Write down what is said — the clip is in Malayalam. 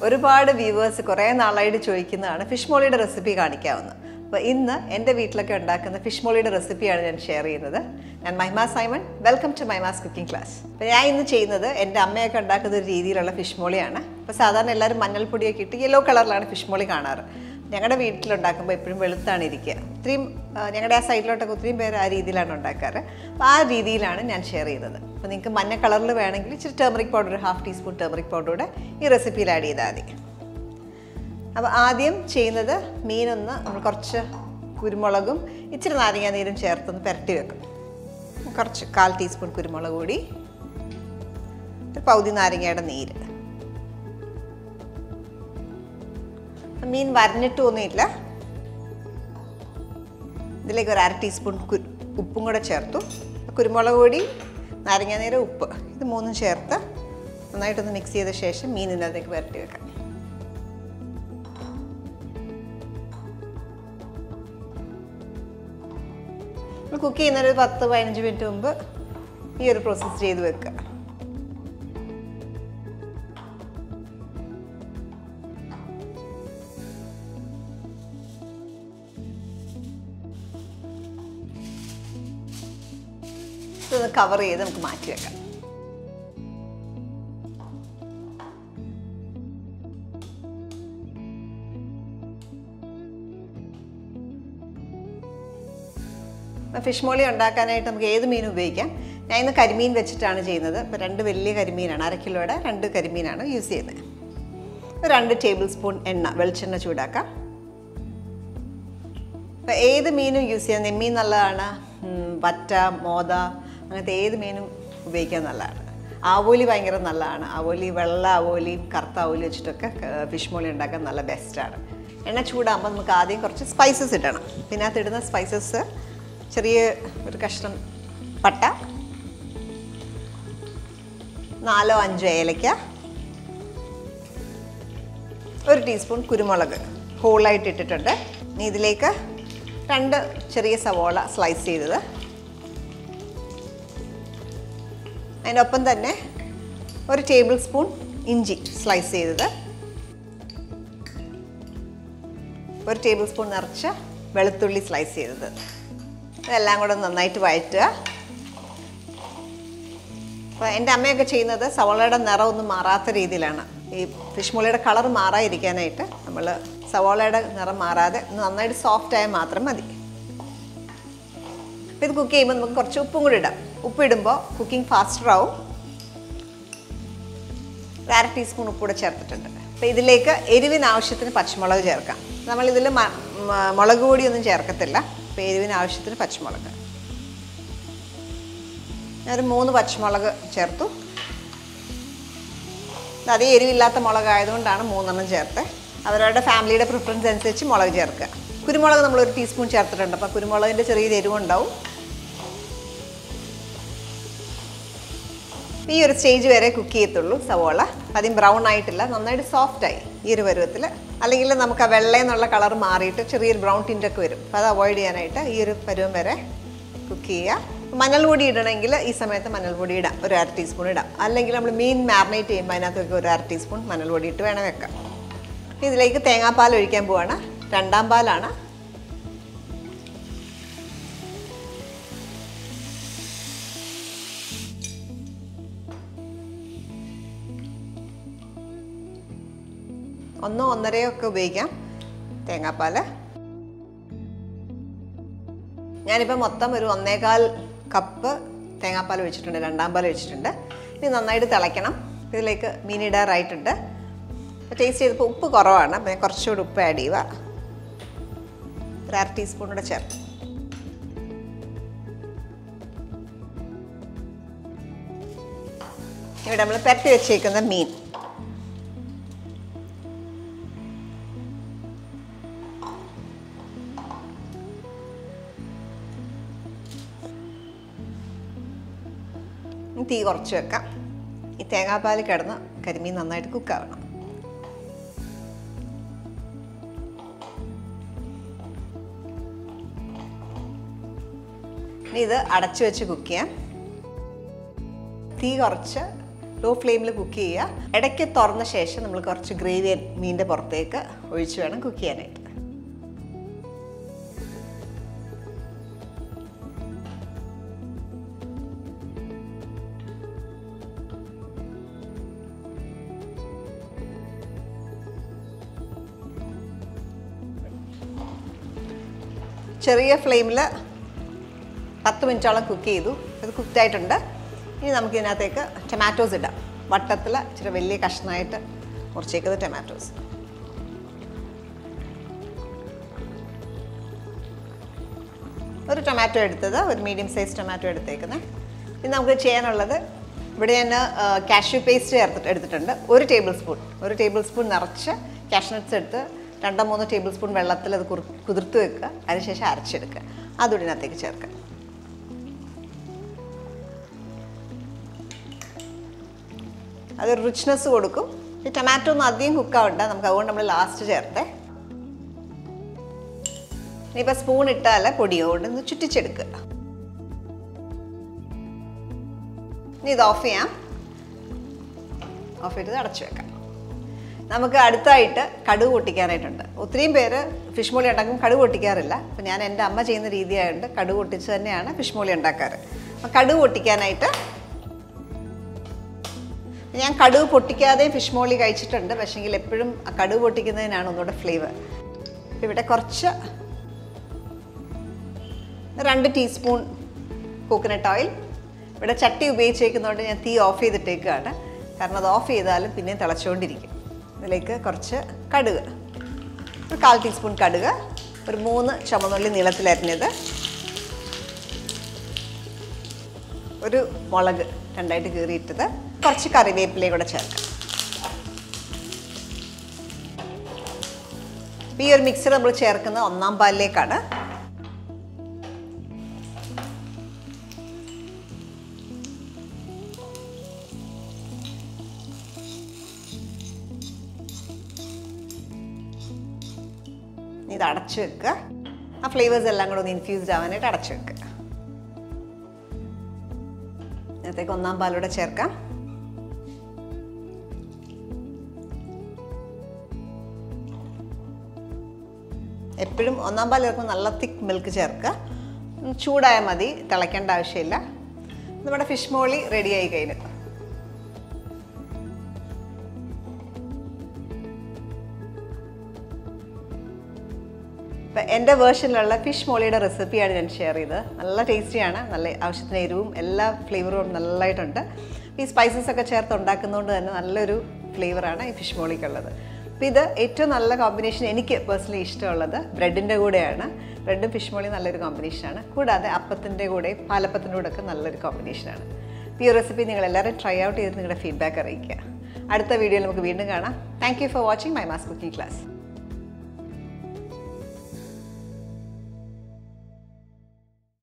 ഒരുപാട് വ്യൂവേഴ്സ് കുറേ നാളായിട്ട് ചോദിക്കുന്നതാണ് ഫിഷ് മോളിയുടെ റെസിപ്പി കാണിക്കാവുന്നത് അപ്പോൾ ഇന്ന് എൻ്റെ വീട്ടിലൊക്കെ ഉണ്ടാക്കുന്ന ഫിഷ് മോളിയുടെ റെസിപ്പിയാണ് ഞാൻ ഷെയർ ചെയ്യുന്നത് ഞാൻ Mahima Simon welcome to my ma's cooking class അപ്പോൾ ഞാൻ ഇന്ന് ചെയ്യുന്നത് എൻ്റെ അമ്മയൊക്കെ ഉണ്ടാക്കുന്ന ഒരു രീതിയിലുള്ള ഫിഷ് മോളിയാണ് അപ്പോൾ സാധാരണ എല്ലാവരും മഞ്ഞൾപ്പൊടിയൊക്കെ ഇട്ട് യെല്ലോ കളറിലാണ് ഫിഷ് മോളി കാണാറ് ഞങ്ങളുടെ വീട്ടിലുണ്ടാക്കുമ്പോൾ എപ്പോഴും വെളുത്താണ് ഇരിക്കുക ഒത്തിരിയും ആ, ഞങ്ങളുടെ ആ സൈഡിലോട്ടൊക്കെ ഒത്തിരിയും പേര് ആ രീതിയിലാണ് ഉണ്ടാക്കാറ് അപ്പോൾ ആ രീതിയിലാണ് ഞാൻ ഷെയർ ചെയ്തത് അപ്പോൾ നിങ്ങൾക്ക് മഞ്ഞ കളറിൽ വേണമെങ്കിൽ ഇച്ചിരി turmeric powder half teaspoon turmeric powder കൂടെ ഈ റെസിപ്പിയിൽ ആഡ് ചെയ്താൽ മതി അപ്പോൾ ആദ്യം ചെയ്യുന്നത് മീനൊന്ന് നമ്മൾ കുറച്ച് കുരുമുളകും ഇച്ചിരി നാരങ്ങ നീരും ചേർത്തൊന്ന് പുരട്ടി വെക്കും കുറച്ച് കാൽ ടീസ്പൂൺ കുരുമുളക് കൂടി ഒരു പൗതി നാരങ്ങയുടെ നീര് മീൻ വരഞ്ഞിട്ടൊന്നുമില്ല ഇതിലേക്ക് ഒരു അര ടീസ്പൂൺ കു ഉപ്പും കൂടെ ചേർത്തു കുരുമുളക് പൊടി നാരങ്ങാനീര് ഉപ്പ് ഇത് മൂന്നും ചേർത്ത് നന്നായിട്ടൊന്ന് മിക്സ് ചെയ്ത ശേഷം മീൻ ഇതിനകത്തേക്ക് പുരട്ടി വെക്കാം കുക്ക് ചെയ്യുന്നൊരു പത്ത് പതിനഞ്ച് മിനിറ്റ് മുമ്പ് ഈ ഒരു പ്രോസസ്സ് ചെയ്ത് വെക്കുക ഇതൊന്ന് കവർ ചെയ്ത് നമുക്ക് മാറ്റി വെക്കാം ഫിഷ് മോളി ഉണ്ടാക്കാനായിട്ട് നമുക്ക് ഏത് മീനും ഉപയോഗിക്കാം ഞാൻ ഇന്ന് കരിമീൻ വെച്ചിട്ടാണ് ചെയ്യുന്നത് ഇപ്പോൾ രണ്ട് വലിയ കരിമീനാണ് അര കിലോയുടെ രണ്ട് കരിമീനാണ് യൂസ് ചെയ്യുന്നത് ഒരു രണ്ട് ടേബിൾ സ്പൂൺ എണ്ണ വെളിച്ചെണ്ണ ചൂടാക്കാം അപ്പോൾ ഏത് മീനും യൂസ് ചെയ്യാം നെമ്മീൻ നല്ലതാണ് ഉം, വറ്റ മോത അങ്ങനത്തെ ഏത് മീനും ഉപയോഗിക്കാൻ നല്ലതാണ് ആവോലി ഭയങ്കര നല്ലതാണ് ആവോലി വെള്ള ആവോലിയും കറുത്ത ആവോലി വെച്ചിട്ടൊക്കെ ഫിഷ് മോളി ഉണ്ടാക്കാൻ നല്ല ബെസ്റ്റാണ് എണ്ണ ചൂടാകുമ്പോൾ നമുക്ക് ആദ്യം കുറച്ച് സ്പൈസസ് ഇടണം പിന്നെ അതിനകത്ത് ഇടുന്ന സ്പൈസസ് ചെറിയ ഒരു കഷ്ണം പട്ട നാലോ അഞ്ചോ ഏലയ്ക്ക ഒരു ടീസ്പൂൺ കുരുമുളക് ഹോളായിട്ട് ഇട്ടിട്ടുണ്ട് ഇനി ഇതിലേക്ക് രണ്ട് ചെറിയ സവോള സ്ലൈസ് ചെയ്തത് അതിനൊപ്പം തന്നെ ഒരു ടേബിൾ സ്പൂൺ ഇഞ്ചി സ്ലൈസ് ചെയ്തത് ഒരു ടേബിൾ സ്പൂൺ നിറച്ച് വെളുത്തുള്ളി സ്ലൈസ് ചെയ്തത് ഇതെല്ലാം കൂടെ നന്നായിട്ട് വഴറ്റുക അപ്പോൾ എൻ്റെ അമ്മയൊക്കെ ചെയ്യുന്നത് സവോളയുടെ നിറം ഒന്നും മാറാത്ത രീതിയിലാണ് ഈ ഫിഷ് മോളിയുടെ കളർ മാറാതിരിക്കാനായിട്ട് നമ്മൾ സവോളയുടെ നിറം മാറാതെ ഒന്ന് നന്നായിട്ട് സോഫ്റ്റ് ആയാൽ മാത്രം മതി അപ്പോൾ ഇത് കുക്ക് ചെയ്യുമ്പോൾ നമുക്ക് കുറച്ച് ഉപ്പും കൂടി ഇടാം ഉപ്പ് ഇടുമ്പോൾ കുക്കിംഗ് ഫാസ്റ്റർ ആവും ഒരു അര ടീസ്പൂൺ ഉപ്പ് കൂടെ ചേർത്തിട്ടുണ്ട് അപ്പോൾ ഇതിലേക്ക് എരിവിന് ആവശ്യത്തിന് പച്ചമുളക് ചേർക്കാം നമ്മളിതിൽ മുളക് പൊടിയൊന്നും ചേർക്കത്തില്ല അപ്പോൾ എരിവിന് ആവശ്യത്തിന് പച്ചമുളക് ഞാനൊരു മൂന്ന് പച്ചമുളക് ചേർത്തു ഇത് അതേ എരിവില്ലാത്ത മുളക് ആയതുകൊണ്ടാണ് മൂന്നെണ്ണം ചേർത്ത് അവരവരുടെ ഫാമിലിയുടെ പ്രിഫറൻസ് അനുസരിച്ച് മുളക് ചേർക്കുക കുരുമുളക് നമ്മൾ ഒരു ടീസ്പൂൺ ചേർത്തിട്ടുണ്ട് അപ്പോൾ കുരുമുളകിൻ്റെ ചെറിയൊരു എരിവുണ്ടാവും ഈ ഒരു സ്റ്റേജ് വരെ കുക്ക് ചെയ്യത്തുള്ളൂ സവോള ആദ്യം ബ്രൗൺ ആയിട്ടില്ല നന്നായിട്ട് സോഫ്റ്റ് ആയി ഈ ഒരു പരുവത്തിൽ അല്ലെങ്കിൽ നമുക്ക് ആ വെള്ളയെന്നുള്ള കളർ മാറിയിട്ട് ചെറിയൊരു ബ്രൗൺ ടിൻ്റൊക്കെ വരും അപ്പോൾ അത് അവോയ്ഡ് ചെയ്യാനായിട്ട് ഈ ഒരു പരുവം വരെ കുക്ക് ചെയ്യുക മഞ്ഞൾപ്പൊടി ഇടണമെങ്കിൽ ഈ സമയത്ത് മഞ്ഞൾപ്പൊടി ഇടാം ഒരു അര ടീസ്പൂൺ ഇടാം അല്ലെങ്കിൽ നമ്മൾ മീൻ മാറിനേറ്റ് ചെയ്യുമ്പോൾ അതിനകത്തൊക്കെ ഒരു അര ടീസ്പൂൺ മഞ്ഞൾപ്പൊടി ഇട്ട് വേണം വെക്കാം ഇതിലേക്ക് തേങ്ങാപ്പാൽ ഒഴിക്കാൻ പോവാണ് രണ്ടാം പാലാണ് ഒന്നോ ഒന്നരയോ ഒക്കെ ഉപയോഗിക്കാം തേങ്ങാപ്പാൽ ഞാനിപ്പോൾ മൊത്തം ഒരു ഒന്നേകാൽ കപ്പ് തേങ്ങാപ്പാൽ ഒഴിച്ചിട്ടുണ്ട് രണ്ടാം പാൽ ഒഴിച്ചിട്ടുണ്ട് ഇനി നന്നായിട്ട് തിളയ്ക്കണം ഇതിലേക്ക് മീനിടാറായിട്ടുണ്ട് ടേസ്റ്റ് ചെയ്തപ്പോൾ ഉപ്പ് കുറവാണ് അപ്പം ഞാൻ കുറച്ചുകൂടി ഉപ്പ് ആഡ് ചെയ്യുക ഒരു അര ടീസ്പൂൺ കൂടെ ചേർത്ത് ഇവിടെ നമ്മൾ പെരട്ടി വെച്ചേക്കുന്ന മീൻ ഇനി തീ കുറച്ച് വെക്കാം ഈ തേങ്ങാപ്പാൽ കിടന്ന് കരിമീൻ നന്നായിട്ട് കുക്കാവണം ഇനി ഇത് അടച്ചു വെച്ച് കുക്ക് ചെയ്യാം തീ കുറച്ച് ലോ ഫ്ലെയിമിൽ കുക്ക് ചെയ്യുക ഇടയ്ക്ക് തുറന്ന ശേഷം നമ്മൾ കുറച്ച് ഗ്രേവി മീനിൻ്റെ പുറത്തേക്ക് ഒഴിച്ച് വേണം കുക്ക് ചെയ്യാനായിട്ട് ചെറിയ ഫ്ലെയിമിൽ പത്ത് മിനിറ്റോളം കുക്ക് ചെയ്തു ഇത് കുക്ക്ഡ് ആയിട്ടുണ്ട് ഇനി നമുക്ക് ഇതിനകത്തേക്ക് ടൊമാറ്റോസ് ഇടാം വട്ടത്തിൽ ഇച്ചിരി വലിയ കഷ്ണമായിട്ട് മുറിച്ചേക്കുന്നത് ടൊമാറ്റോസ് ഒരു ടൊമാറ്റോ എടുത്തത് ഒരു മീഡിയം സൈസ് ടൊമാറ്റോ എടുത്തേക്കുന്നത് ഇനി നമുക്ക് ചെയ്യാനുള്ളത് ഇവിടെ ഞാൻ കാഷ്യൂ പേസ്റ്റ് ചേർത്തിട്ട് എടുത്തിട്ടുണ്ട് ഒരു ടേബിൾ സ്പൂൺ ഒരു ടേബിൾ സ്പൂൺ നിറച്ച് കാഷ്നട്ട്സ് എടുത്ത് രണ്ടോ മൂന്നോ ടേബിൾ സ്പൂൺ വെള്ളത്തിൽ അത് കുറു കുതിർത്ത് വെക്കുക അതിനുശേഷം അരച്ചെടുക്കുക അതുകൂടി ഇതിനകത്തേക്ക് ചേർക്കുക അതൊരു റിച്ച്നെസ് കൊടുക്കും ഈ ടൊമാറ്റോ ഒന്നും അധികം കുക്കാവണ്ട നമുക്ക് അതുകൊണ്ട് നമ്മൾ ലാസ്റ്റ് ചേർത്തേ ഇനിയിപ്പോൾ സ്പൂൺ ഇട്ടാൽ പൊടിയോട് ഒന്ന് ചുറ്റിച്ചെടുക്കുക ഇനി ഇത് ഓഫ് ചെയ്യാം ഓഫ് ചെയ്ത് അടച്ചു വെക്കാം നമുക്ക് അടുത്തായിട്ട് കടുക് പൊട്ടിക്കാനായിട്ടുണ്ട് ഒത്തിരിയും പേര് ഫിഷ് മോളി ഉണ്ടാക്കും കടുക് പൊട്ടിക്കാറില്ല അപ്പം ഞാൻ എൻ്റെ അമ്മ ചെയ്യുന്ന രീതിയായതുകൊണ്ട് കടുക് പൊട്ടിച്ച് തന്നെയാണ് ഫിഷ് മോളി ഉണ്ടാക്കാറ് അപ്പം കടുക് പൊട്ടിക്കാനായിട്ട് ഞാൻ കടുക് പൊട്ടിക്കാതെയും ഫിഷ് മോളി കഴിച്ചിട്ടുണ്ട് പക്ഷേങ്കിൽ എപ്പോഴും ആ കടുക് പൊട്ടിക്കുന്നതിനാണ് ഒന്നുകൂടെ ഫ്ലേവർ ഇവിടെ കുറച്ച് രണ്ട് ടീസ്പൂൺ കോക്കനട്ട് ഓയിൽ ഇവിടെ ചട്ടി ഉപയോഗിച്ചേക്കുന്നതുകൊണ്ട് ഞാൻ തീ ഓഫ് ചെയ്തിട്ടേക്കാണ് കാരണം അത് ഓഫ് ചെയ്താലും പിന്നെയും തിളച്ചുകൊണ്ടിരിക്കും ഇതിലേക്ക് കുറച്ച് കടുക് ഒരു കാൽ ടീസ്പൂൺ കടുക് ഒരു മൂന്ന് ചുമന്നുള്ളി നീളത്തിലരിഞ്ഞത് ഒരു മുളക് രണ്ടായിട്ട് കീറിയിട്ടത് കുറച്ച് കറിവേപ്പിലയും കൂടെ ചേർക്കാം ഈ ഒരു മിക്സർ നമ്മൾ ചേർക്കുന്നത് ഒന്നാം പാലിലേക്കാണ് ഇത് അടച്ചു വെക്കുക ആ ഫ്ലേവേഴ്സ് എല്ലാം കൂടെ ഒന്ന് ഇൻഫ്യൂസ്ഡ് ആവാനായിട്ട് അടച്ചു വെക്കുക ഇതിനകത്തേക്ക് ഒന്നാം പാലൂടെ ചേർക്കാം എപ്പോഴും ഒന്നാം പാൽ ചേർക്കുമ്പോൾ നല്ല തിക്ക് മിൽക്ക് ചേർക്കുക ഉം, ചൂടായാൽ മതി തിളയ്ക്കേണ്ട ആവശ്യമില്ല നമ്മുടെ ഫിഷ് മോളി റെഡിയായി കഴിഞ്ഞു ഇപ്പം എൻ്റെ വേർഷനിലുള്ള ഫിഷ് മോളിയുടെ റെസിപ്പിയാണ് ഞാൻ ഷെയർ ചെയ്തത് നല്ല ടേസ്റ്റിയാണ് നല്ല ആവശ്യത്തിന് എരിവും എല്ലാ ഫ്ലേവറും നല്ലതായിട്ടുണ്ട് ഈ സ്പൈസസ് ഒക്കെ ചേർത്ത് ഉണ്ടാക്കുന്നതുകൊണ്ട് തന്നെ നല്ലൊരു ഫ്ലേവറാണ് ഈ ഫിഷ് മോളിക്കുള്ളത് അപ്പോൾ ഇത് ഏറ്റവും നല്ല കോമ്പിനേഷൻ എനിക്ക് പേഴ്സണലി ഇഷ്ടമുള്ളത് ബ്രെഡിൻ്റെ കൂടെയാണ് ബ്രെഡും ഫിഷ് മോളി നല്ലൊരു കോമ്പിനേഷനാണ് കൂടാതെ അപ്പത്തിൻ്റെ കൂടെയും പാലപ്പത്തിൻ്റെ കൂടെ ഒക്കെ നല്ലൊരു കോമ്പിനേഷനാണ് അപ്പോൾ ഈ റെസിപ്പി നിങ്ങൾ എല്ലാവരും ട്രൈ ഔട്ട് ചെയ്ത് നിങ്ങളുടെ ഫീഡ്ബാക്ക് അറിയിക്കുക അടുത്ത വീഡിയോയിൽ നമുക്ക് വീണ്ടും കാണാം thank you for watching my ma's cooking class